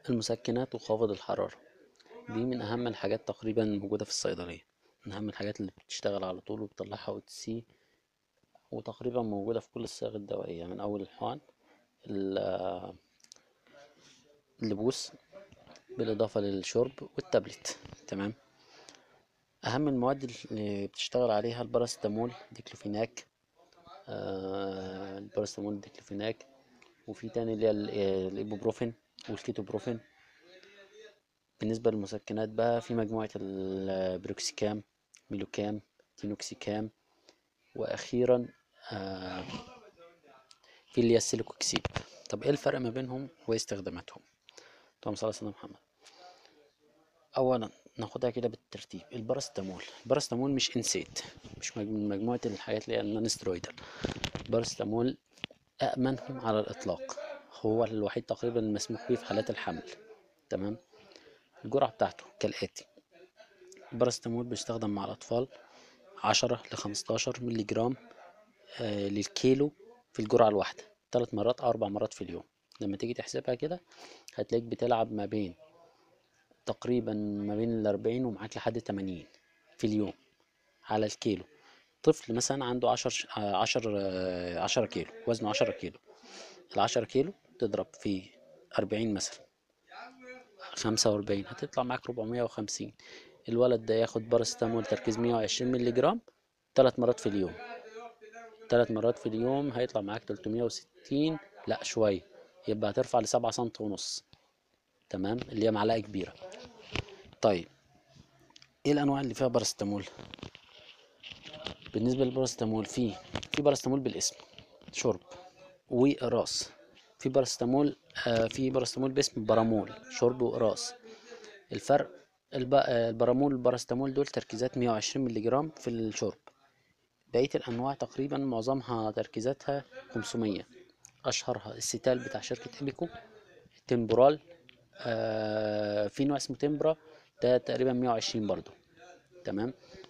المسكنات وخافض الحرارة دي من أهم الحاجات تقريبا الموجودة في الصيدلية من أهم الحاجات اللي بتشتغل على طول وبتطلعها وتسي وتقريبا موجودة في كل الصيغ الدوائية من أول الحقن ال- اللبوس بالإضافة للشرب والتابلت تمام أهم المواد اللي بتشتغل عليها الباراسيتامول ديكلوفيناك آه الباراسيتامول ديكلوفيناك وفي تاني اللي هي ال- آه، الإيبوبروفين والكيتوبروفين بالنسبة للمسكنات بقى في مجموعة البروكسيكام ميلوكام تينوكسيكام وأخيرا آه في اللي هي السيليكوكسيب طب ايه الفرق ما بينهم واستخداماتهم اللهم صل على سيدنا محمد اولا ناخدها كده بالترتيب الباراسيتامول الباراسيتامول مش انسيت مش مج- من مجموعة الحاجات اللي هي النون سترويدال الباراسيتامول أأمنهم على الإطلاق هو الوحيد تقريبا المسموح به في حالات الحمل تمام الجرعة بتاعته كالآتي الباراسيتامول بيستخدم مع الأطفال عشرة لخمستاشر مللي جرام آه للكيلو في الجرعة الواحدة ثلاث مرات أو أربع مرات في اليوم لما تيجي تحسبها كده هتلاقيك بتلعب ما بين تقريبا ما بين الأربعين ومعاك لحد تمانين في اليوم على الكيلو طفل مثلا عنده عشر ش- آه، عشر آه، عشرة كيلو وزنه عشرة كيلو العشرة كيلو تضرب في أربعين مثلا خمسة وأربعين هتطلع معاك ربعمية وخمسين الولد ده ياخد باراسيتامول تركيز مية وعشرين مللي جرام تلات مرات في اليوم تلات مرات في اليوم هيطلع معاك تلتمية وستين لأ شوية يبقى هترفع لسبعة سنتي ونص تمام اللي هي معلقة كبيرة طيب ايه الأنواع اللي فيها باراسيتامول بالنسبة للباراسيتامول في في باراسيتامول بالاسم شرب وإقراص في باراسيتامول آه في باراسيتامول باسم بارامول شرب وإقراص الفرق الب... آه، البارامول والباراسيتامول دول تركيزات 120 مللي جرام في الشرب بقية الأنواع تقريبا معظمها تركيزاتها 500 أشهرها الستال بتاع شركة إبيكو تمبورال آه في نوع اسمه تمبرا ده تقريبا 120 برضو تمام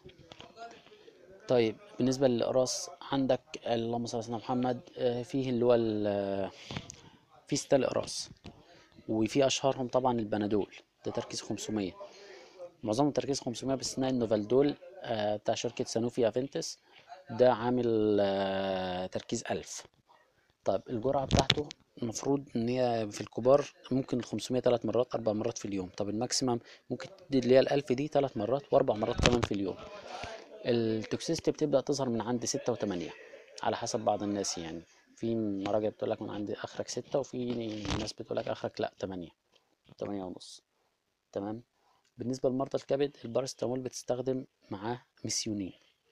طيب بالنسبة للإقراص عندك اللهم صل على سيدنا محمد آه، فيه اللي هو ال- في ستال إقراص وفي أشهرهم طبعا البنادول ده تركيز 500 معظمهم تركيز 500 باستثناء النوفالدول آه، بتاع شركة سانوفي أفنتس ده عامل آه، تركيز 1000 طيب الجرعة بتاعته المفروض ان هي في الكبار ممكن ال 500 ثلاث مرات اربع مرات في اليوم طب الماكسيمم ممكن تدي اللي هي ال 1000 دي ثلاث مرات واربع مرات كمان في اليوم التوكسيستي بتبدأ تظهر من عند ستة وتمانية على حسب بعض الناس يعني في مراجع بتقول لك من عند اخرك ستة وفي ناس بتقول لك اخرك لا تمانية تمانية ونص تمام بالنسبة لمرضى الكبد الباراسيتامول بتستخدم معاه ميسيونين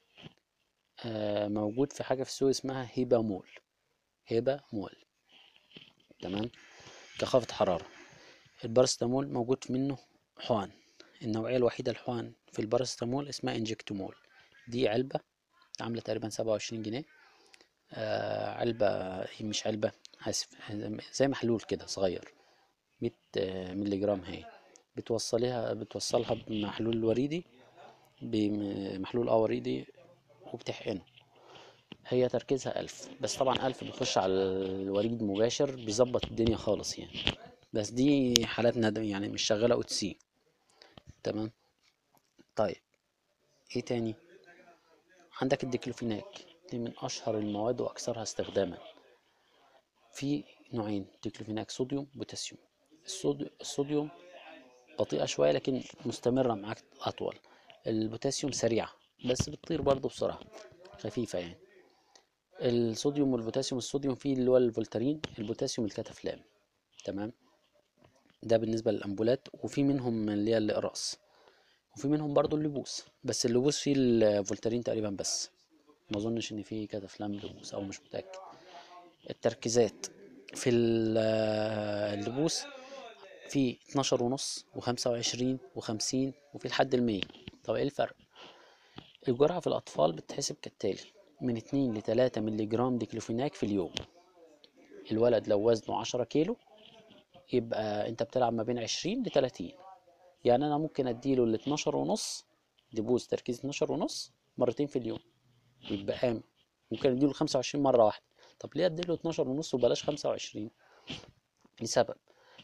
آه موجود في حاجة في السوق اسمها هيبامول هيبامول تمام كخافض حرارة الباراسيتامول موجود منه حقن النوعية الوحيدة الحقن في الباراسيتامول اسمها انجكتومول دي علبة عاملة تقريبا سبعة وعشرين جنيه آه علبة هي مش علبة آسف زي محلول كده صغير مية آه، مللي جرام هي بتوصليها بتوصلها بمحلول وريدي بمحلول اه وريدي وبتحقنه هي تركيزها ألف بس طبعا ألف بيخش على الوريد مباشر بيظبط الدنيا خالص يعني بس دي حالات ندم يعني مش شغالة او سي تمام طيب ايه تاني عندك الديكلوفيناك دي من اشهر المواد واكثرها استخداما في نوعين ديكلوفيناك صوديوم بوتاسيوم الصود- الصوديوم بطيئة شوية لكن مستمرة معاك أطول البوتاسيوم سريعة بس بتطير برضه بسرعة خفيفة يعني الصوديوم والبوتاسيوم الصوديوم فيه اللي هو الفولتارين البوتاسيوم الكتافلام تمام ده بالنسبة للأمبولات وفي منهم اللي هي الإقراص وفي منهم برضو اللبوس بس اللبوس فيه الفولتارين تقريبا بس ما اظنش ان فيه كتافلام لبوس او مش متأكد التركيزات في ال- اللبوس في 12 ونص وخمسة وعشرين وخمسين وفي لحد المية طب ايه الفرق الجرعة في الأطفال بتتحسب كالتالي من اتنين لتلاتة مللي جرام ديكلوفيناك في اليوم الولد لو وزنه عشرة كيلو يبقى انت بتلعب ما بين عشرين لتلاتين يعني انا ممكن اديله ال 12 ونص دبوس تركيز 12 ونص مرتين في اليوم يبقى آمن ممكن اديله 25 مرة واحدة طب ليه اديله 12 ونص وبلاش 25 لسبب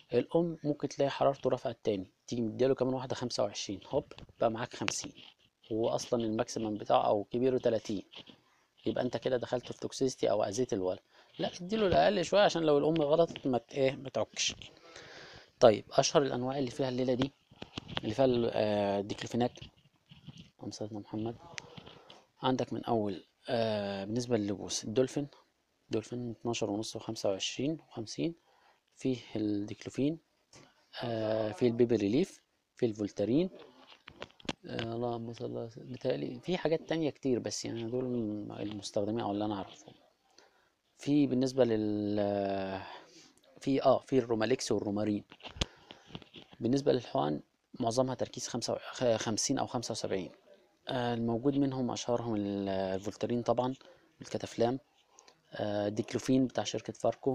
الام ممكن تلاقي حرارته رفعت تاني تيجي مديله كمان واحده خمسة وعشرين هوب بقى معاك خمسين هو اصلا الماكسيمم بتاعه او كبيره تلاتين يبقى انت كده دخلت في توكسيستي او اذيت الولد لا اديله الاقل شويه عشان لو الام غلطت ما ت- ايه ما تعكش طيب اشهر الانواع اللي فيها الليله دي اللي فيها ال- آه، الديكلوفيناك اللهم صل على محمد عندك من اول آه بالنسبه للبوس الدولفين دولفين 12 ونص وخمسة وعشرين وخمسين فيه الديكلوفين آه فيه البيبي ريليف فيه الفولتارين آه اللهم صل على سيدنا- بيتهيألي في حاجات تانية كتير بس يعني دول المستخدمين او اللي انا اعرفهم في بالنسبة لل في اه في الروماليكس والرومارين بالنسبة للحقن معظمها تركيز خمسة و- خمسين أو خمسة وسبعين آه، الموجود منهم أشهرهم ال- الفولترين طبعا الكتافلام آه، ديكلوفين بتاع شركة فاركو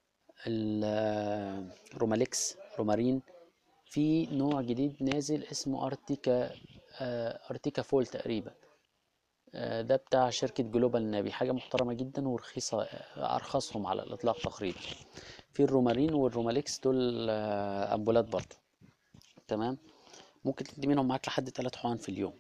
الروماليكس رومارين في نوع جديد نازل اسمه ارتيكا آه، ارتيكا فول تقريبا آه، ده بتاع شركة جلوبال نابي حاجة محترمة جدا ورخيصة آه، أرخصهم على الإطلاق تقريبا في الرومارين والروماليكس دول آه، أمبولات برضه تمام ممكن تدي منهم معاك لحد تلات حقن في اليوم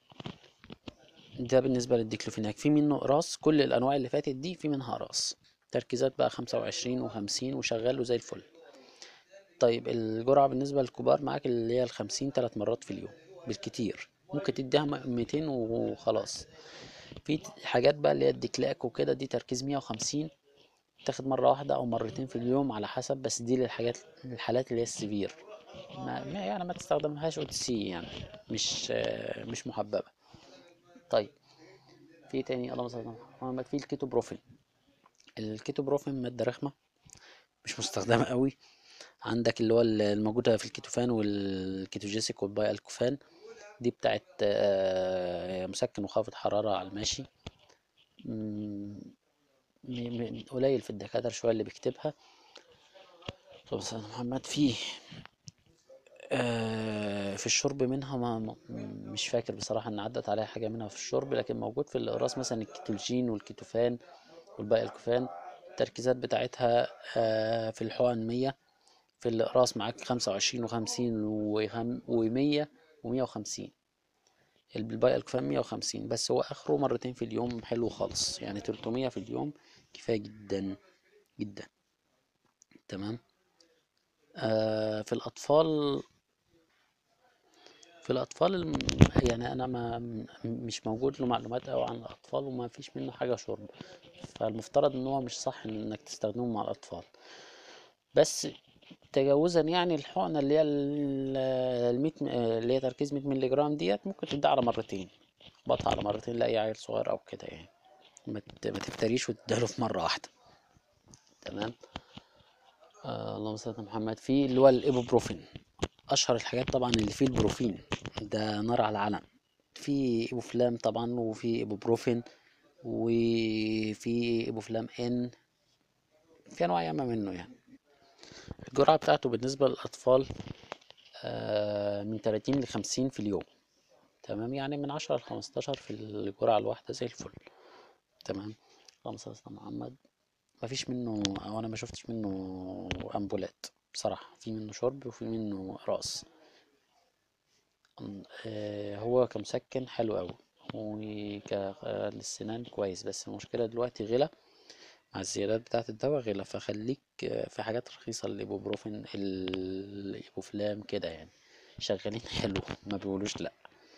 ده بالنسبة للديكلوفيناك في منه قراص كل الأنواع اللي فاتت دي في منها قراص تركيزات بقى خمسة وعشرين وخمسين وشغال وزي الفل طيب الجرعة بالنسبة للكبار معاك اللي هي الخمسين تلات مرات في اليوم بالكتير ممكن تديها ميتين وخلاص في حاجات بقى اللي هي الديكلاك وكده دي تركيز مية وخمسين تاخد مرة واحدة أو مرتين في اليوم على حسب بس دي للحاجات الحالات اللي هي السيفير ما ما- يعني ما تستخدمهاش او سي يعني مش آه، مش محببة طيب في تاني اللهم صل على محمد في الكيتو بروفين الكيتو بروفين مادة رخمة مش مستخدمة قوي عندك اللي هو ال- الموجودة في الكيتوفان والكيتوجيسيك والباي الكوفان دي بتاعت آه، مسكن وخافض حرارة على الماشي مم، م- م- قليل في الدكاترة شوية اللي بيكتبها اللهم صل على محمد في آه، في الشرب منها ما ما- مش فاكر بصراحة ان عدت عليها حاجة منها في الشرب لكن موجود في الأقراص مثلا الكيتولجين والكيتوفان والباقي الكوفان التركيزات بتاعتها آه، في الحقن مية في الأقراص معاك خمسة وعشرين وخمسين ومية ومية وخمسين الباقي الكوفان مية وخمسين بس هو آخره مرتين في اليوم حلو خالص يعني تلتمية في اليوم كفاية جدا جدا تمام آه في الأطفال في الأطفال الم- يعني أنا ما م- مش موجود له معلومات أوي عن الأطفال وما فيش منه حاجة شرب فالمفترض إن هو مش صح إنك تستخدمه مع الأطفال بس تجاوزا يعني الحقنة اللي هي ال- الميت م- اللي هي تركيز 100 مللي جرام ديت ممكن تديها على مرتين بطها على مرتين لأي عيل صغير أو كده يعني ما ت- ما تفتريش وتديله في مرة واحدة تمام آه اللهم صل على محمد في اللي هو الإيبوبروفين اشهر الحاجات طبعا اللي فيه البروفين ده نار على العلم في ايبوفلام طبعا وفي ايبوبروفين وفي ايبوفلام ان في انواع ياما منه يعني الجرعة بتاعته بالنسبة للأطفال آه، من 30 ل 50 في اليوم تمام يعني من 10 ل 15 في الجرعة الواحدة زي الفل تمام اللهم صل على محمد مفيش منه او انا ما شفتش منه امبولات بصراحة في منه شرب وفي منه راس آه، هو كمسكن حلو قوي وكالسنان كويس بس المشكلة دلوقتي غلا مع الزيادات بتاعة الدواء غلا فخليك آه، في حاجات رخيصة الإيبوبروفين الإيبوفلام كده يعني شغالين حلو ما بيقولوش لأ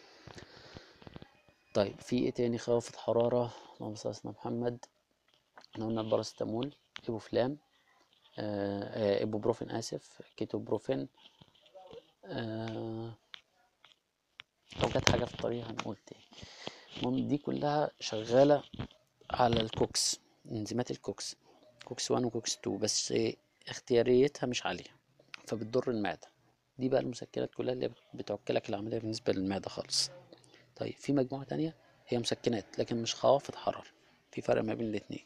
طيب في ايه تاني خافض حرارة اللهم صل على سيدنا محمد احنا قلنا الباراسيتامول إيبوفلام آه، آه، إيبوبروفين آسف كيتوبروفين آه، لو جت حاجة في الطريق هنقول تاني المهم دي كلها شغالة على الكوكس انزيمات الكوكس كوكس 1 وكوكس 2 بس اختياريتها مش عالية فبتضر المعدة دي بقى المسكنات كلها اللي بتوكلك العملية بالنسبة للمعدة خالص طيب في مجموعة تانية هي مسكنات لكن مش خوافض حرارة في فرق ما بين الاتنين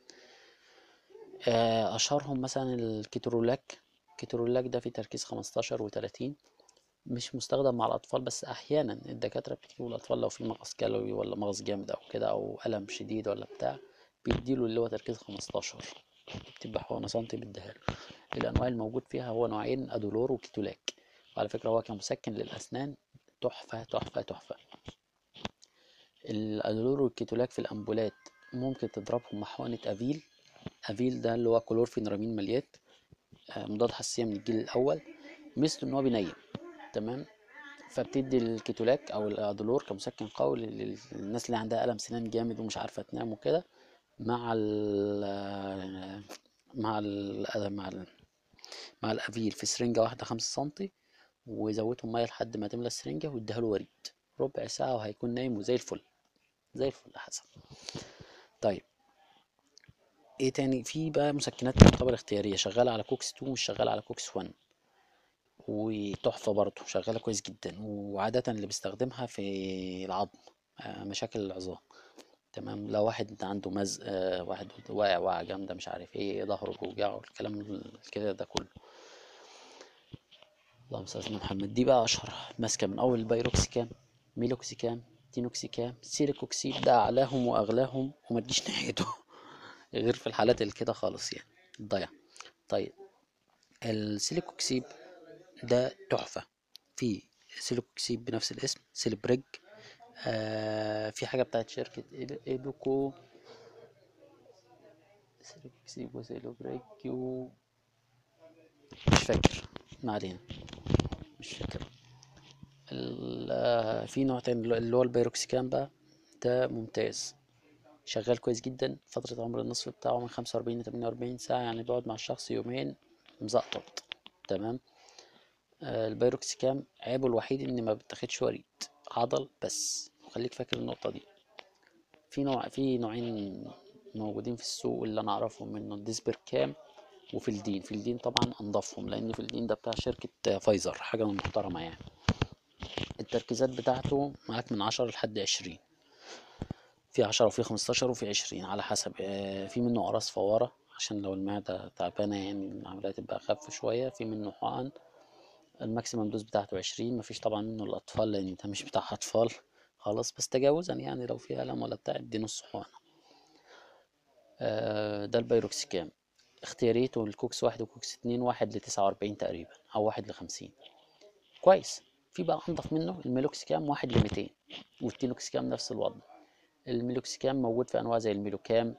آه، أشهرهم مثلا الكيترولاك الكيترولاك ده فيه تركيز 15 و30 مش مستخدم مع الأطفال بس أحيانا الدكاترة بتجيبوا الأطفال لو في مغص كلوي ولا مغص جامد أو كده أو ألم شديد ولا بتاع بيديله اللي هو تركيز 15 بتبقى حقنة سنتي بيديها له الانواع الموجود فيها هو نوعين ادولور وكيتولاك وعلى فكره هو كمسكن للاسنان تحفه تحفه تحفه الادولور والكيتولاك في الامبولات ممكن تضربهم مع حقنه افيل افيل ده اللي هو كلورفينرامين مليات آه، مضاد حساسيه من الجيل الاول مثل ان هو بينيم تمام فبتدي الكيتولاك او الادولور كمسكن قوي لل- للناس اللي عندها الم سنان جامد ومش عارفه تنام وكده مع ال مع ال مع ال مع الافيل في سرنجه واحده خمسة سنتي وزودهم ميه لحد ما تملى السرنجه واديها له وريد ربع ساعه وهيكون نايم وزي الفل زي الفل يا حسن طيب ايه تاني في بقى مسكنات تعتبر اختياريه شغاله على كوكس 2 مش شغاله على كوكس 1 وتحفه برضه شغاله كويس جدا وعاده اللي بيستخدمها في العظم آه، مشاكل العظام تمام لو واحد عنده مزق آه، واحد واقع وقعه جامده مش عارف ايه ظهره بيوجعه الكلام ال- كده ده كله اللهم صل على سيدنا محمد دي بقى اشهر ماسكه من اول البايروكسيكام ميلوكسيكام تينوكسيكام سيليكوكسيد ده اعلاهم واغلاهم وما تجيش ناحيته غير في الحالات اللي كده خالص يعني ضيع طيب السيليكوكسيب ده تحفة في سيليكوكسيب بنفس الاسم سيلبريج آه في حاجة بتاعت شركة إيب- إيبوكو سيليكوكسيب وسيلبريج و مش فاكر ما علينا مش فاكر ال- آه، في نوع تاني اللي هو البيروكسيكام بقى ده ممتاز شغال كويس جدا فترة عمر النصف بتاعه من خمسة وأربعين لتمانية وأربعين ساعة يعني بيقعد مع الشخص يومين مزقطط تمام آه، البيروكسيكام عيبه الوحيد ان ما بتاخدش وريد عضل بس خليك فاكر النقطة دي في نوع في نوعين موجودين في السوق اللي انا اعرفهم منه الديسبركام وفلدين فلدين طبعا انضفهم لان فلدين ده بتاع شركة فايزر حاجة محترمة يعني التركيزات بتاعته معاك من عشرة لحد عشرين في عشرة وفي خمستاشر وفي عشرين على حسب آه، في منه أقراص فوارة عشان لو المعدة تعبانة يعني العملية تبقى أخف شوية في منه حقن الماكسيمم دوز بتاعته عشرين مفيش طبعا منه الأطفال لأن ده مش بتاع أطفال خلاص بس تجاوزا يعني لو في ألم ولا بتاع ادي نص حقنة آه، ده البيروكسيكام اختياريته الكوكس واحد وكوكس اتنين واحد لتسعة وأربعين تقريبا أو واحد لخمسين كويس في بقى أنضف منه الميلوكسيكام واحد لميتين والتينوكسيكام نفس الوضع الميلوكسيكام موجود في أنواع زي الميلوكام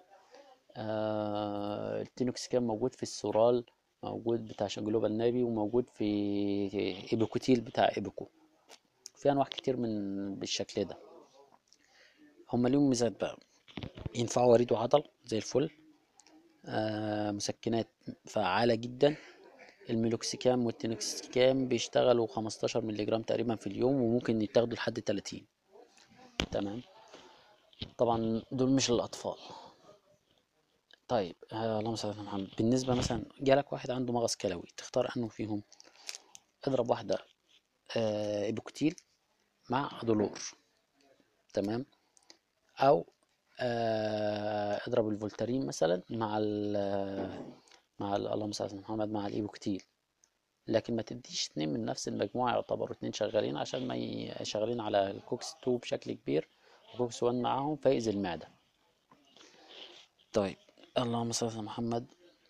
آه التينوكسيكام موجود في السورال موجود بتاع جلوبال نابي وموجود في ايبوكوتيل بتاع ايبوكو في انواع كتير من بالشكل ده هما ليهم ميزات بقى ينفعوا وريد وعضل زي الفل آه مسكنات فعالة جدا الميلوكسيكام والتينوكسيكام بيشتغلوا 15 مللي جرام تقريبا في اليوم وممكن يتاخدوا لحد 30 تمام طبعا دول مش للأطفال طيب آه اللهم صل على محمد بالنسبة مثلا جالك واحد عنده مغص كلوي تختار انه فيهم اضرب واحدة آه ايبوكتيل مع ادولور تمام او آه اضرب الفولتارين مثلا مع ال مع ال- اللهم صل على محمد مع الايبوكتيل لكن ما تديش اتنين من نفس المجموعة يعتبروا اتنين شغالين عشان ما ي... شغالين على الكوكس 2 بشكل كبير وكوكس 1 معاهم فيأذي المعدة طيب اللهم صل على محمد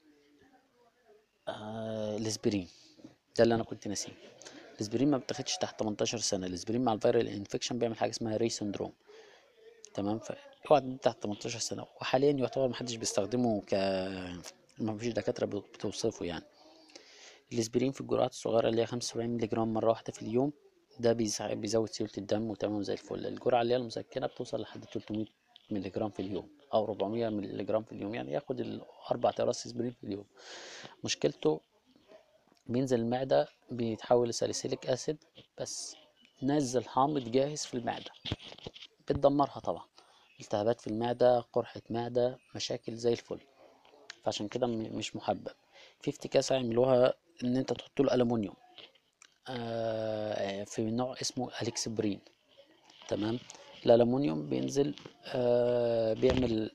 آه الاسبرين ده اللي انا كنت ناسيه الاسبرين ما بتاخدش تحت 18 سنه الاسبرين مع الفيرال انفكشن بيعمل حاجه اسمها ري سندروم تمام فاوعى تدي تحت 18 سنه وحاليا يعتبر محدش بيستخدمه ك ما فيش دكاتره بت- بتوصفه يعني الاسبرين في الجرعات الصغيره اللي هي 75 مللي جرام مره واحده في اليوم ده بيزع- بيزود سيوله الدم وتمام زي الفل الجرعه اللي هي المسكنه بتوصل لحد 300 مللي جرام في اليوم او 400 مللي جرام في اليوم يعني ياخد الاربع اقراص اسبرين في اليوم مشكلته بينزل المعدة بيتحول لساليسيليك أسيد بس نزل حامض جاهز في المعدة بتدمرها طبعا التهابات في المعدة قرحة معدة مشاكل زي الفل فعشان كده م- مش محبب في افتكاسة يعملوها إن أنت تحط له ألمونيوم آه، في نوع اسمه أليكسبرين تمام الألمونيوم بينزل آه، بيعمل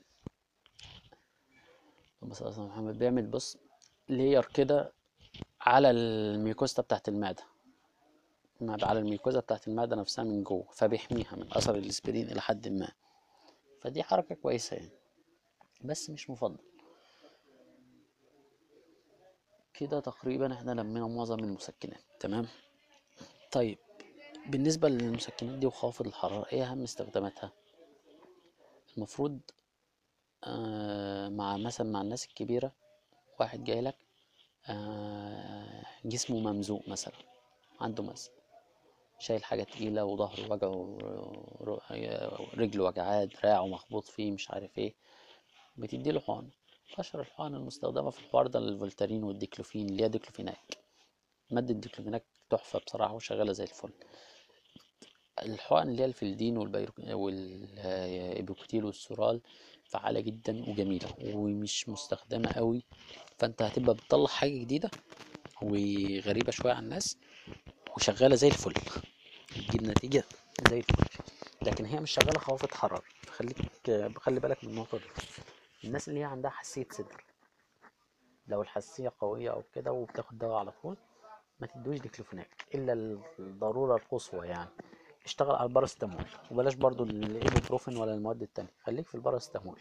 اللهم صل على سيدنا محمد بيعمل بص لير كده على الميكوستا بتاعت المعدة مع- على الميكوزا بتاعت المعدة نفسها من جوه فبيحميها من أثر الاسبرين إلى حد ما فدي حركة كويسة يعني بس مش مفضل كده تقريبا احنا لمينا معظم المسكنات تمام طيب بالنسبة للمسكنات دي وخوافض الحرارة ايه اهم استخداماتها المفروض آه مع مثلا مع الناس الكبيرة واحد جاي لك آه جسمه ممزوق مثلا عنده مزق شايل حاجة تقيلة وظهره وجعه رجله وجعاه دراعه مخبوط فيه مش عارف ايه بتديله حقن أشهر الحقن المستخدمة في الحوار ده الفولتارين والديكلوفين اللي هي ديكلوفيناك مادة ديكلوفيناك تحفة بصراحة وشغالة زي الفل الحقن اللي هي الفلدين والإيبوكتيل والسورال فعالة جدا وجميلة ومش مستخدمة قوي فانت هتبقى بتطلع حاجة جديدة وغريبة شوية عن الناس وشغالة زي الفل بتجيب نتيجة زي الفل لكن هي مش شغالة خوافض حرارة فخليك خلي بالك من النقطة دي الناس اللي هي عندها حساسية صدر لو الحساسية قوية أو كده وبتاخد دواء على طول ما تدوش ديكلوفيناك إلا الضرورة القصوى يعني اشتغل على البارستامول وبلاش برضو الايبوبروفين ولا المواد التانية خليك في البارستامول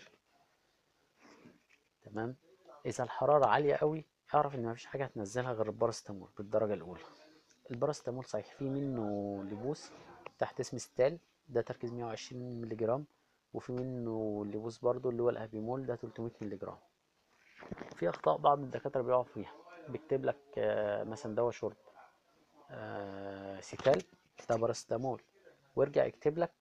تمام إذا الحرارة عالية قوي اعرف إن مفيش حاجة هتنزلها غير البارستامول بالدرجة الأولى البارستامول صحيح فيه منه لبوس تحت اسم ستال ده تركيز 120 مللي جرام وفي منه لبوس برضو اللي هو الابيمول ده 300 مللي جرام في اخطاء بعض الدكاتره بيقعوا فيها بيكتب لك مثلا دواء شرب سيتال ده بارستامول ويرجع يكتب لك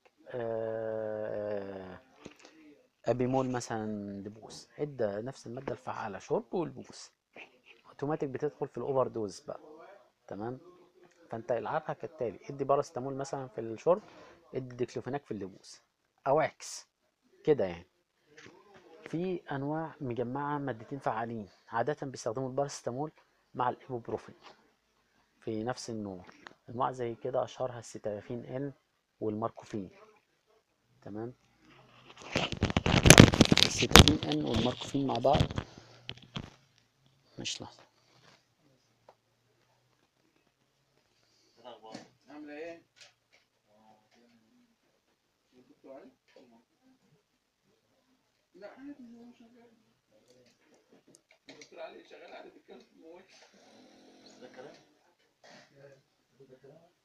ابيمول مثلا لبوس ادى نفس الماده الفعاله شرب والبوس اوتوماتيك بتدخل في الاوفر دوز بقى تمام فانت العبها كالتالي ادي بارستامول مثلا في الشرب ادي ديكلوفيناك في اللبوس او عكس كده يعني في انواع مجمعه مادتين فعالين عاده بيستخدموا البارستامول مع الايبوبروفين في نفس النوع انواع زي كده اشهرها السيتافين ان والماركوفين تمام السيتافين ان والماركوفين مع بعض مش لحظه عاملة ايه؟ دكتور علي؟ لا عادي هو شغال دكتور علي شغال عادي بيتكلم في الموبايل ده كلام